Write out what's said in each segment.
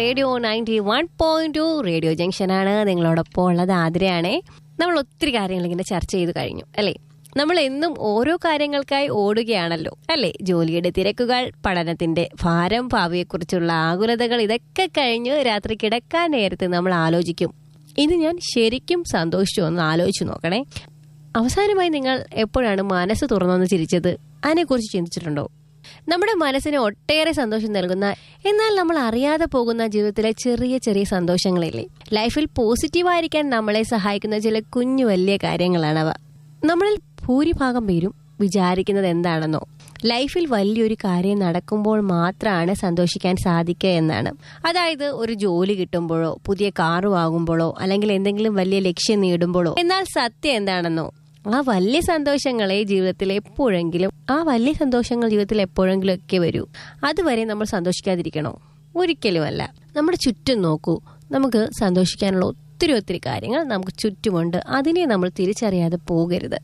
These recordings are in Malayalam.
radio ninety one point two radio ജംഗ്ഷനാണ് നിങ്ങളോടൊപ്പം ഉള്ളത് ആതിരയാണേ നമ്മൾ ഒത്തിരി കാര്യങ്ങൾ ഇങ്ങനെ ചർച്ച ചെയ്ത് കഴിഞ്ഞു അല്ലേ നമ്മൾ എന്നും ഓരോ കാര്യങ്ങൾക്കായി ഓടുകയാണല്ലോ അല്ലേ ജോലിയുടെ തിരക്കുകൾ പഠനത്തിന്റെ ഭാരം ഭാവിയെക്കുറിച്ചുള്ള ആകുലതകൾ ഇതൊക്കെ കഴിഞ്ഞ് രാത്രി കിടക്കാൻ നേരത്ത് നമ്മൾ ആലോചിക്കും ഇത് ഞാൻ ശരിക്കും സന്തോഷിച്ചു എന്ന് ആലോചിച്ചു നോക്കണേ അവസാനമായി നിങ്ങൾ എപ്പോഴാണ് മനസ്സ് തുറന്നൊന്ന് ചിരിച്ചത് അതിനെക്കുറിച്ച് ചിന്തിച്ചിട്ടുണ്ടോ നമ്മുടെ മനസ്സിന് ഒട്ടേറെ സന്തോഷം നൽകുന്ന എന്നാൽ നമ്മൾ അറിയാതെ പോകുന്ന ജീവിതത്തിലെ ചെറിയ ചെറിയ സന്തോഷങ്ങളില്ലേ ലൈഫിൽ പോസിറ്റീവായിരിക്കാൻ നമ്മളെ സഹായിക്കുന്ന ചില കുഞ്ഞു വലിയ കാര്യങ്ങളാണവ നമ്മളിൽ ഭൂരിഭാഗം പേരും വിചാരിക്കുന്നത് എന്താണെന്നോ ലൈഫിൽ വലിയൊരു കാര്യം നടക്കുമ്പോൾ മാത്രമാണ് സന്തോഷിക്കാൻ സാധിക്കുക എന്നാണ് അതായത് ഒരു ജോലി കിട്ടുമ്പോഴോ പുതിയ കാറ് വാങ്ങുമ്പോഴോ അല്ലെങ്കിൽ എന്തെങ്കിലും വലിയ ലക്ഷ്യം നേടുമ്പോഴോ എന്നാൽ സത്യം എന്താണെന്നോ ആ വലിയ സന്തോഷങ്ങളെ ജീവിതത്തിൽ എപ്പോഴെങ്കിലും ആ വലിയ സന്തോഷങ്ങൾ ജീവിതത്തിൽ എപ്പോഴെങ്കിലും ഒക്കെ വരൂ അതുവരെ നമ്മൾ സന്തോഷിക്കാതിരിക്കണോ ഒരിക്കലുമല്ല നമ്മുടെ ചുറ്റും നോക്കൂ നമുക്ക് സന്തോഷിക്കാനുള്ള ഒത്തിരി ഒത്തിരി കാര്യങ്ങൾ നമുക്ക് ചുറ്റുമുണ്ട് അതിനെ നമ്മൾ തിരിച്ചറിയാതെ പോകരുത്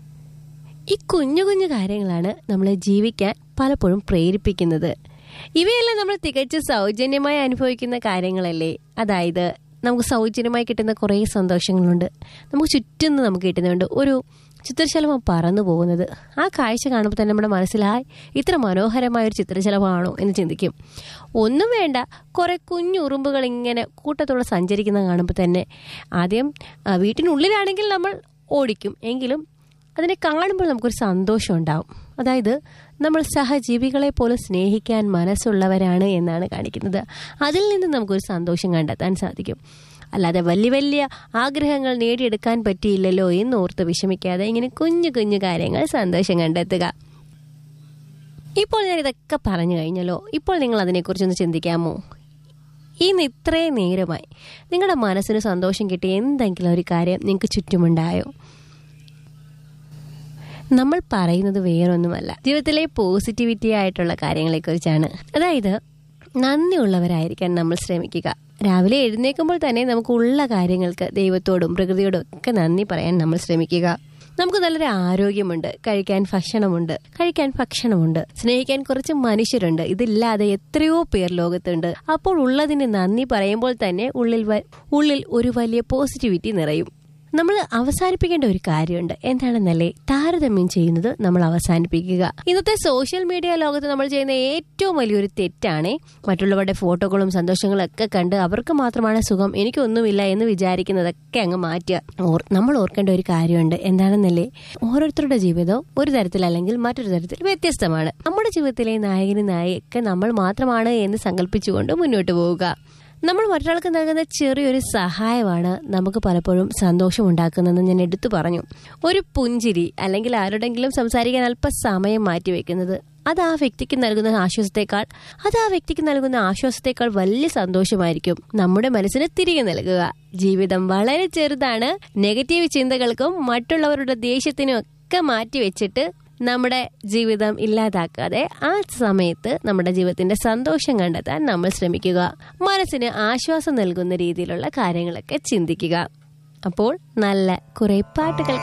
ഈ കുഞ്ഞു കുഞ്ഞു കാര്യങ്ങളാണ് നമ്മളെ ജീവിക്കാൻ പലപ്പോഴും പ്രേരിപ്പിക്കുന്നത് ഇവയെല്ലാം നമ്മൾ തികച്ചും സൗജന്യമായി അനുഭവിക്കുന്ന കാര്യങ്ങളല്ലേ അതായത് നമുക്ക് സൗജന്യമായി കിട്ടുന്ന കുറേ സന്തോഷങ്ങളുണ്ട് നമുക്ക് ചുറ്റും നിന്ന് നമുക്ക് കിട്ടുന്നുണ്ട് ഒരു ചിത്രശലഭം പറന്നു പോകുന്നത് ആ കാഴ്ച കാണുമ്പോൾ തന്നെ നമ്മുടെ മനസ്സിലായി ഇത്ര മനോഹരമായ ഒരു ചിത്രശലഭമാണോ എന്ന് ചിന്തിക്കും ഒന്നും വേണ്ട കുറെ കുഞ്ഞു ഉറുമ്പുകൾ ഇങ്ങനെ കൂട്ടത്തോടെ സഞ്ചരിക്കുന്ന കാണുമ്പോൾ തന്നെ ആദ്യം ആ, വീട്ടിനുള്ളിലാണെങ്കിൽ നമ്മൾ ഓടിക്കും എങ്കിലും അതിനെ കാണുമ്പോൾ നമുക്കൊരു സന്തോഷം ഉണ്ടാവും അതായത് നമ്മൾ സഹജീവികളെ പോലും സ്നേഹിക്കാൻ മനസ്സുള്ളവരാണ് എന്നാണ് കാണിക്കുന്നത് അതിൽ നിന്ന് നമുക്കൊരു സന്തോഷം കണ്ടെത്താൻ സാധിക്കും അല്ലാതെ വലിയ വലിയ ആഗ്രഹങ്ങൾ നേടിയെടുക്കാൻ പറ്റിയില്ലല്ലോ എന്നോർത്ത് വിഷമിക്കാതെ ഇങ്ങനെ കുഞ്ഞു കുഞ്ഞു കാര്യങ്ങൾ സന്തോഷം കണ്ടെത്തുക ഇപ്പോൾ ഞാൻ ഇതൊക്കെ പറഞ്ഞു കഴിഞ്ഞല്ലോ ഇപ്പോൾ നിങ്ങൾ അതിനെക്കുറിച്ചൊന്ന് ചിന്തിക്കാമോ ഇന്ന് ഇത്രയും നേരമായി നിങ്ങളുടെ മനസ്സിന് സന്തോഷം കിട്ടിയ എന്തെങ്കിലും ഒരു കാര്യം നിങ്ങൾക്ക് ചുറ്റുമുണ്ടായോ നമ്മൾ പറയുന്നത് വേറൊന്നുമല്ല ജീവിതത്തിലെ പോസിറ്റിവിറ്റി ആയിട്ടുള്ള കാര്യങ്ങളെക്കുറിച്ചാണ് അതായത് നന്ദിയുള്ളവരായിരിക്കാൻ നമ്മൾ ശ്രമിക്കുക രാവിലെ എഴുന്നേൽക്കുമ്പോൾ തന്നെ നമുക്ക് ഉള്ള കാര്യങ്ങൾക്ക് ദൈവത്തോടും പ്രകൃതിയോടും ഒക്കെ നന്ദി പറയാൻ നമ്മൾ ശ്രമിക്കുക നമുക്ക് നല്ലൊരു ആരോഗ്യമുണ്ട് കഴിക്കാൻ ഭക്ഷണമുണ്ട് കഴിക്കാൻ ഭക്ഷണമുണ്ട് സ്നേഹിക്കാൻ കുറച്ച് മനുഷ്യരുണ്ട് ഇതില്ലാതെ എത്രയോ പേർ ലോകത്തുണ്ട് അപ്പോൾ ഉള്ളതിന് നന്ദി പറയുമ്പോൾ തന്നെ ഉള്ളിൽ വ- ഉള്ളിൽ ഒരു വലിയ പോസിറ്റിവിറ്റി നിറയും നമ്മൾ അവസാനിപ്പിക്കേണ്ട ഒരു കാര്യമുണ്ട് എന്താണെന്നല്ലേ താരതമ്യം ചെയ്യുന്നത് നമ്മൾ അവസാനിപ്പിക്കുക ഇന്നത്തെ സോഷ്യൽ മീഡിയ ലോകത്ത് നമ്മൾ ചെയ്യുന്ന ഏറ്റവും വലിയൊരു തെറ്റാണ് മറ്റുള്ളവരുടെ ഫോട്ടോകളും സന്തോഷങ്ങളും ഒക്കെ കണ്ട് അവർക്ക് മാത്രമാണ് സുഖം എനിക്കൊന്നുമില്ല എന്ന് വിചാരിക്കുന്നതൊക്കെ അങ്ങ് മാറ്റുക ഓർ- നമ്മൾ ഓർക്കേണ്ട ഒരു കാര്യമുണ്ട് എന്താണെന്നല്ലേ ഓരോരുത്തരുടെ ജീവിതവും ഒരു തരത്തിലല്ലെങ്കിൽ മറ്റൊരു തരത്തിൽ വ്യത്യസ്തമാണ് നമ്മുടെ ജീവിതത്തിലെ നായകനും നായികയൊക്കെ നമ്മൾ മാത്രമാണ് എന്ന് സങ്കല്പിച്ചുകൊണ്ട് മുന്നോട്ട് പോവുക നമ്മൾ മറ്റൊരാൾക്ക് നൽകുന്ന ചെറിയൊരു സഹായമാണ് നമുക്ക് പലപ്പോഴും സന്തോഷം ഉണ്ടാക്കുന്നതെന്ന് ഞാൻ എടുത്തു പറഞ്ഞു ഒരു പുഞ്ചിരി അല്ലെങ്കിൽ ആരോടെങ്കിലും സംസാരിക്കാൻ അല്പം സമയം മാറ്റിവെക്കുന്നത് അത് ആ വ്യക്തിക്ക് നൽകുന്ന ആശ്വാസത്തെക്കാൾ അത് ആ വ്യക്തിക്ക് നൽകുന്ന ആശ്വാസത്തെക്കാൾ വലിയ സന്തോഷമായിരിക്കും നമ്മുടെ മനസ്സിന് തിരികെ നൽകുക ജീവിതം വളരെ ചെറുതാണ് നെഗറ്റീവ് ചിന്തകൾക്കും മറ്റുള്ളവരുടെ ദേഷ്യത്തിനും ഒക്കെ മാറ്റിവെച്ചിട്ട് നമ്മുടെ ജീവിതം ഇല്ലാതാക്കാതെ ആ സമയത്ത് നമ്മുടെ ജീവിതത്തിന്റെ സന്തോഷം കണ്ടെത്താൻ നമ്മൾ ശ്രമിക്കുക മനസ്സിന് ആശ്വാസം നൽകുന്ന രീതിയിലുള്ള കാര്യങ്ങളൊക്കെ ചിന്തിക്കുക അപ്പോൾ നല്ല കുറെ പാട്ടുകൾ